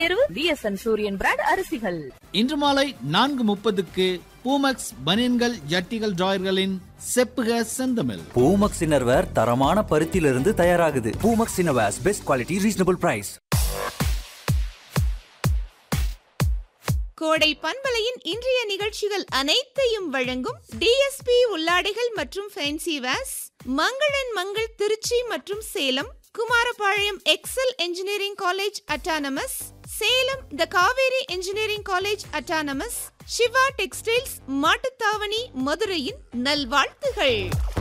தேர்வு பிஎஸ்என் சூரியன் பிராண்ட் அரிசிகள் இன்று மாலை நான்கு முப்பதுக்கு பூமக்ஸ் பனியன்கள் ஜட்டிகள் டிராயர்களின் செப்புக செந்தமிழ் பூமக்ஸ் இன்னர்வேர் தரமான பருத்தியிலிருந்து தயாராகுது Poomex innerwears best quality reasonable price கோடை பண்பலையின் இன்றைய நிகழ்ச்சிகள் அனைத்தையும் வழங்கும் டிஎஸ்பி உள்ளாடைகள் மற்றும் ஃபேன்சி வேஸ் மங்களன் மங்கள் திருச்சி மற்றும் Salem Kumarapalayam Excel engineering college autonomous Salem the Kaveri engineering college autonomous Siva textiles Mattuthavani மதுரையின் நல்வாழ்த்துகள்